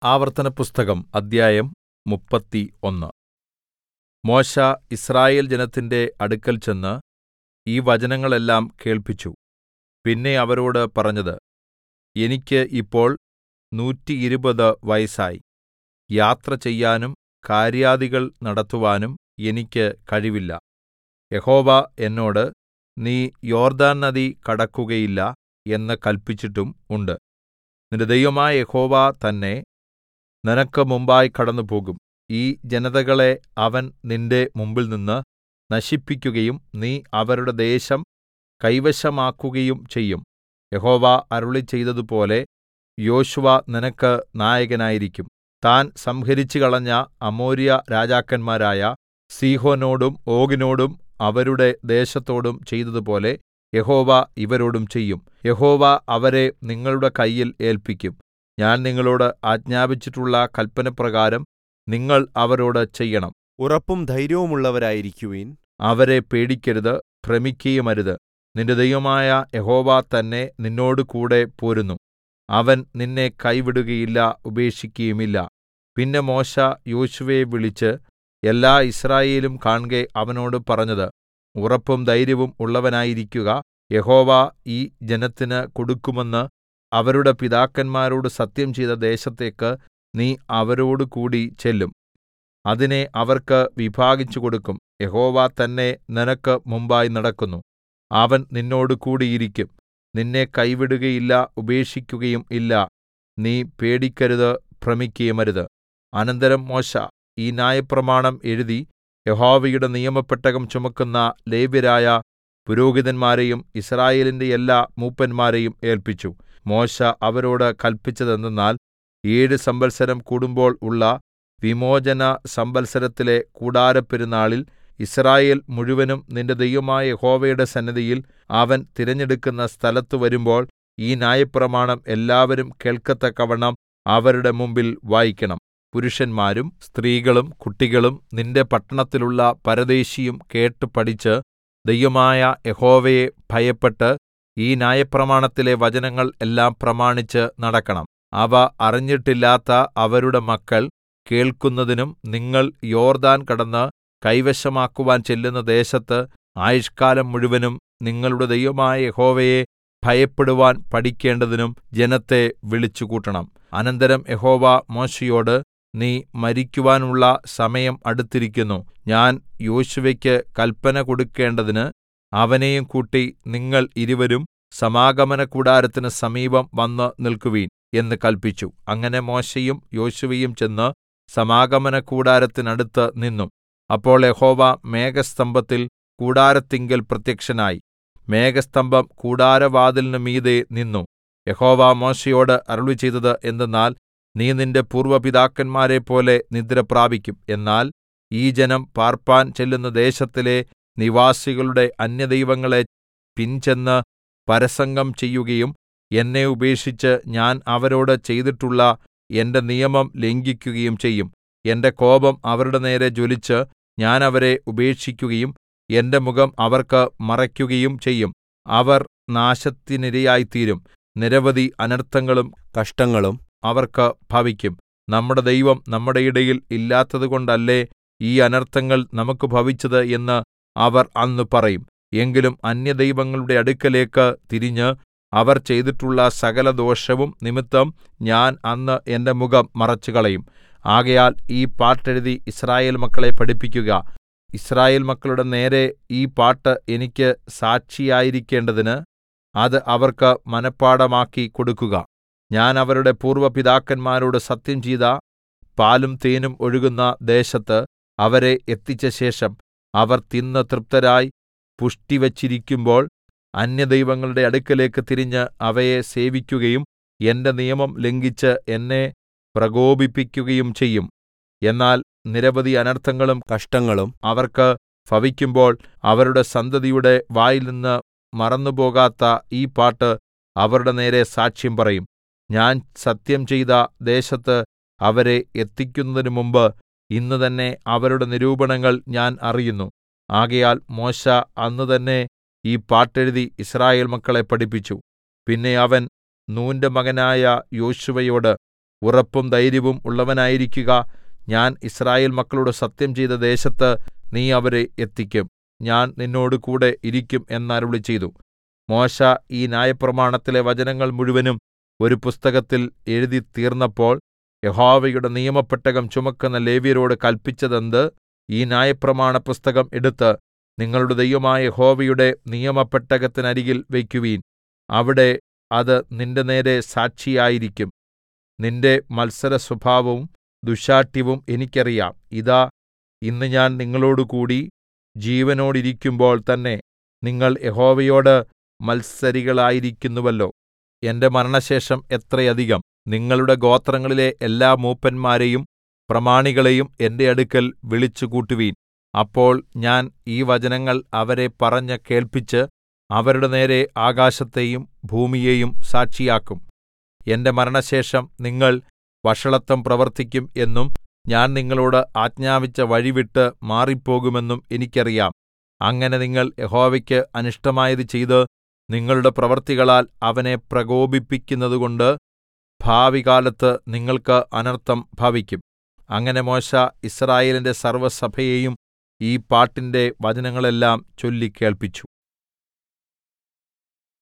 ആവർത്തനപുസ്തകം അദ്ധ്യായം മുപ്പത്തി ഒന്ന് മോശെ യിസ്രായേൽ ജനത്തിന്റെ അടുക്കൽ ചെന്ന് ഈ വചനങ്ങളെല്ലാം കേൾപ്പിച്ചു പിന്നെ അവരോട് പറഞ്ഞത് എനിക്ക് ഇപ്പോൾ നൂറ്റിയിരുപത് വയസ്സായി യാത്ര ചെയ്യാനും കാര്യാദികൾ നടത്തുവാനും എനിക്ക് കഴിവില്ല യഹോവ എന്നോട് നീ യോർദ്ദാൻ നദി കടക്കുകയില്ല എന്ന് കല്പിച്ചിട്ടും ഉണ്ട് നിന്റെ ദൈവമായ യഹോവ തന്നെ നിനക്ക് മുമ്പായി കടന്നുപോകും ഈ ജനതകളെ അവൻ നിന്റെ മുമ്പിൽനിന്ന് നശിപ്പിക്കുകയും നീ അവരുടെ ദേശം കൈവശമാക്കുകയും ചെയ്യും യഹോവ അരുളിച്ചെയ്തതുപോലെ യോശുവ നിനക്ക് നായകനായിരിക്കും താൻ സംഹരിച്ചുകളഞ്ഞ അമോര്യ രാജാക്കന്മാരായ സീഹോനോടും ഓഗിനോടും അവരുടെ ദേശത്തോടും ചെയ്തതുപോലെ യഹോവ ഇവരോടും ചെയ്യും യഹോവ അവരെ നിങ്ങളുടെ കയ്യിൽ ഏല്പിക്കും ഞാൻ നിങ്ങളോട് ആജ്ഞാപിച്ചിട്ടുള്ള കല്പനപ്രകാരം നിങ്ങൾ അവരോട് ചെയ്യണം ഉറപ്പും ധൈര്യവുമുള്ളവരായിരിക്കുവിൻ അവരെ പേടിക്കരുത് ഭ്രമിക്കയുമരുത് നിന്റെ ദൈവമായ യഹോവ തന്നെ നിന്നോടുകൂടെ പോരുന്നു അവൻ നിന്നെ കൈവിടുകയില്ല ഉപേക്ഷിക്കുകയുമില്ല പിന്നെ മോശെ യോശുവയെ വിളിച്ച് എല്ലാ യിസ്രായേലും കാൺകെ അവനോട് പറഞ്ഞത് ഉറപ്പും ധൈര്യവും ഉള്ളവനായിരിക്കുക യഹോവ ഈ ജനത്തിന് കൊടുക്കുമെന്ന് അവരുടെ പിതാക്കന്മാരോട് സത്യം ചെയ്ത ദേശത്തേക്ക് നീ അവരോടുകൂടി ചെല്ലും അതിനെ അവർക്ക് വിഭാഗിച്ചു കൊടുക്കും യഹോവ തന്നെ നിനക്ക് മുമ്പായി നടക്കുന്നു അവൻ നിന്നോട് കൂടിയിരിക്കും നിന്നെ കൈവിടുകയില്ല ഉപേക്ഷിക്കുകയും ഇല്ല നീ പേടിക്കരുത് ഭ്രമിക്കയുമരുത് അനന്തരം മോശെ ഈ ന്യായപ്രമാണം എഴുതി യഹോവയുടെ നിയമപെട്ടകം ചുമക്കുന്ന ലേവ്യരായ പുരോഹിതന്മാരെയും യിസ്രായേലിന്റെ എല്ലാ മൂപ്പന്മാരെയും ഏല്പിച്ചു മോശെ അവരോട് കല്പിച്ചതെന്തെന്നാൽ ഏഴ് സംവത്സരം കൂടുമ്പോൾ ഉള്ള വിമോചന സംവത്സരത്തിലെ കൂടാരപ്പെരുനാളിൽ യിസ്രായേൽ മുഴുവനും നിന്റെ ദൈവമായ യഹോവയുടെ സന്നിധിയിൽ അവൻ തിരഞ്ഞെടുക്കുന്ന സ്ഥലത്ത് വരുമ്പോൾ ഈ ന്യായപ്രമാണം എല്ലാവരും കേൾക്കത്തക്കവണ്ണം അവരുടെ മുമ്പിൽ വായിക്കണം പുരുഷന്മാരും സ്ത്രീകളും കുട്ടികളും നിന്റെ പട്ടണത്തിലുള്ള പരദേശിയും കേട്ട് പഠിച്ച് ദൈവമായ യഹോവയെ ഭയപ്പെട്ട് ഈ ന്യായപ്രമാണത്തിലെ വചനങ്ങൾ എല്ലാം പ്രമാണിച്ച് നടക്കണം അവ അറിഞ്ഞിട്ടില്ലാത്ത അവരുടെ മക്കൾ കേൾക്കുന്നതിനും നിങ്ങൾ യോർദ്ദാൻ കടന്ന് കൈവശമാക്കുവാൻ ചെല്ലുന്ന ദേശത്ത് ആയുഷ്കാലം മുഴുവനും നിങ്ങളുടെ ദൈവമായ യഹോവയെ ഭയപ്പെടുവാൻ പഠിക്കേണ്ടതിനും ജനത്തെ വിളിച്ചുകൂട്ടണം അനന്തരം യഹോവ മോശെയോട് നീ മരിക്കുവാനുള്ള സമയം അടുത്തിരിക്കുന്നു ഞാൻ യോശുവയ്ക്ക് കല്പന കൊടുക്കേണ്ടതിന് അവനെയും കൂട്ടി നിങ്ങൾ ഇരുവരും സമാഗമനകൂടാരത്തിന് സമീപം വന്ന് നിൽക്കുവിൻ എന്ന് കല്പിച്ചു അങ്ങനെ മോശെയും യോശുവയും ചെന്ന് സമാഗമനകൂടാരത്തിനടുത്ത് നിന്നു അപ്പോൾ യഹോവ മേഘസ്തംഭത്തിൽ കൂടാരത്തിങ്കൽ പ്രത്യക്ഷനായി മേഘസ്തംഭം കൂടാരവാതിലിന് മീതെ നിന്നു യഹോവ മോശെയോട് അരുളിച്ചെയ്തത് എന്തെന്നാൽ നീ നിന്റെ പൂർവ്വ പിതാക്കന്മാരെപ്പോലെ നിദ്ര പ്രാപിക്കും എന്നാൽ ഈ ജനം പാർപ്പാൻ ചെല്ലുന്ന ദേശത്തിലെ നിവാസികളുടെ അന്യദൈവങ്ങളെ പിൻചെന്ന് പരസംഗം ചെയ്യുകയും എന്നെ ഉപേക്ഷിച്ച് ഞാൻ അവരോട് ചെയ്തിട്ടുള്ള എന്റെ നിയമം ലംഘിക്കുകയും ചെയ്യും എന്റെ കോപം അവരുടെ നേരെ ജ്വലിച്ച് ഞാൻ അവരെ ഉപേക്ഷിക്കുകയും എന്റെ മുഖം അവർക്ക് മറയ്ക്കുകയും ചെയ്യും അവർ നാശത്തിനിരയായിത്തീരും നിരവധി അനർത്ഥങ്ങളും കഷ്ടങ്ങളും അവർക്ക് ഭവിക്കും നമ്മുടെ ദൈവം നമ്മുടെ ഇടയിൽ ഇല്ലാത്തതുകൊണ്ടല്ലേ ഈ അനർത്ഥങ്ങൾ നമുക്ക് ഭവിച്ചത് എന്ന് അവർ അന്ന് പറയും എങ്കിലും അന്യദൈവങ്ങളുടെ അടുക്കലേക്ക് തിരിഞ്ഞ് അവർ ചെയ്തിട്ടുള്ള സകല ദോഷവും നിമിത്തം ഞാൻ അന്ന് എന്റെ മുഖം മറച്ചുകളയും ആകയാൽ ഈ പാട്ടെഴുതി യിസ്രായേൽ മക്കളെ പഠിപ്പിക്കുക യിസ്രായേൽ മക്കളുടെ നേരെ ഈ പാട്ട് എനിക്ക് സാക്ഷിയായിരിക്കേണ്ടതിന് അത് അവർക്ക് മനഃപ്പാഠമാക്കി കൊടുക്കുക ഞാൻ അവരുടെ പൂർവ്വ പിതാക്കന്മാരോട് സത്യം ചെയ്ത പാലും തേനും ഒഴുകുന്ന ദേശത്ത് അവരെ എത്തിച്ച ശേഷം അവർ തിന്ന് തൃപ്തരായി പുഷ്ടിവച്ചിരിക്കുമ്പോൾ അന്യദൈവങ്ങളുടെ അടുക്കലേക്ക് തിരിഞ്ഞ് അവയെ സേവിക്കുകയും എന്റെ നിയമം ലംഘിച്ച് എന്നെ പ്രകോപിപ്പിക്കുകയും ചെയ്യും എന്നാൽ നിരവധി അനർത്ഥങ്ങളും കഷ്ടങ്ങളും അവർക്ക് ഭവിക്കുമ്പോൾ അവരുടെ സന്തതിയുടെ വായിൽനിന്ന് മറന്നുപോകാത്ത ഈ പാട്ട് അവരുടെ നേരെ സാക്ഷ്യം പറയും ഞാൻ സത്യം ചെയ്ത ദേശത്ത് അവരെ എത്തിക്കുന്നതിന് മുമ്പ് ഇന്ന് തന്നെ അവരുടെ നിരൂപണങ്ങൾ ഞാൻ അറിയുന്നു ആകയാൽ മോശെ അന്ന് തന്നെ ഈ പാട്ടെഴുതി യിസ്രായേൽ മക്കളെ പഠിപ്പിച്ചു പിന്നെ അവൻ നൂന്റെ മകനായ യോശുവയോട് ഉറപ്പും ധൈര്യവും ഉള്ളവനായിരിക്കുക ഞാൻ യിസ്രായേൽ മക്കളോട് സത്യം ചെയ്ത ദേശത്ത് നീ അവരെ എത്തിക്കും ഞാൻ നിന്നോട് കൂടെ ഇരിക്കും എന്നരുളിച്ചെയ്തു മോശെ ഈ ന്യായപ്രമാണത്തിലെ വചനങ്ങൾ മുഴുവനും ഒരു പുസ്തകത്തിൽ എഴുതി തീർന്നപ്പോൾ യഹോവയുടെ നിയമപ്പെട്ടകം ചുമക്കുന്ന ലേവ്യരോട് കല്പിച്ചതെന്ത് ഈ ന്യായപ്രമാണ പുസ്തകം എടുത്ത് നിങ്ങളുടെ ദൈവമായ യഹോവയുടെ നിയമപ്പെട്ടകത്തിനരികിൽ വയ്ക്കുവീൻ അവിടെ അത് നിന്റെ നേരെ സാക്ഷിയായിരിക്കും നിന്റെ മത്സര സ്വഭാവവും ദുശ്ശാഠ്യവും എനിക്കറിയാം ഇതാ ഇന്ന് ഞാൻ നിങ്ങളോടുകൂടി ജീവനോടിരിക്കുമ്പോൾ തന്നെ നിങ്ങൾ യഹോവയോട് മത്സരികളായിരിക്കുന്നുവല്ലോ എന്റെ മരണശേഷം എത്രയധികം നിങ്ങളുടെ ഗോത്രങ്ങളിലെ എല്ലാ മൂപ്പന്മാരെയും പ്രമാണികളെയും എന്റെ അടുക്കൽ വിളിച്ചുകൂട്ടുവീൻ അപ്പോൾ ഞാൻ ഈ വചനങ്ങൾ അവരെ പറഞ്ഞ് കേൾപ്പിച്ച് അവരുടെ നേരെ ആകാശത്തെയും ഭൂമിയെയും സാക്ഷിയാക്കും എന്റെ മരണശേഷം നിങ്ങൾ വഷളത്വം പ്രവർത്തിക്കും എന്നും ഞാൻ നിങ്ങളോട് ആജ്ഞാപിച്ച വഴിവിട്ട് മാറിപ്പോകുമെന്നും എനിക്കറിയാം അങ്ങനെ നിങ്ങൾ യഹോവയ്ക്ക് അനിഷ്ടമായത് ചെയ്ത് നിങ്ങളുടെ പ്രവൃത്തികളാൽ അവനെ പ്രകോപിപ്പിക്കുന്നതുകൊണ്ട് ഭാവികാലത്ത് നിങ്ങൾക്ക് അനർത്ഥം ഭവിക്കും അങ്ങനെ മോശെ യിസ്രായേലിന്റെ സർവ്വസഭയെയും ഈ പാട്ടിന്റെ വചനങ്ങളെല്ലാം ചൊല്ലിക്കേൾപ്പിച്ചു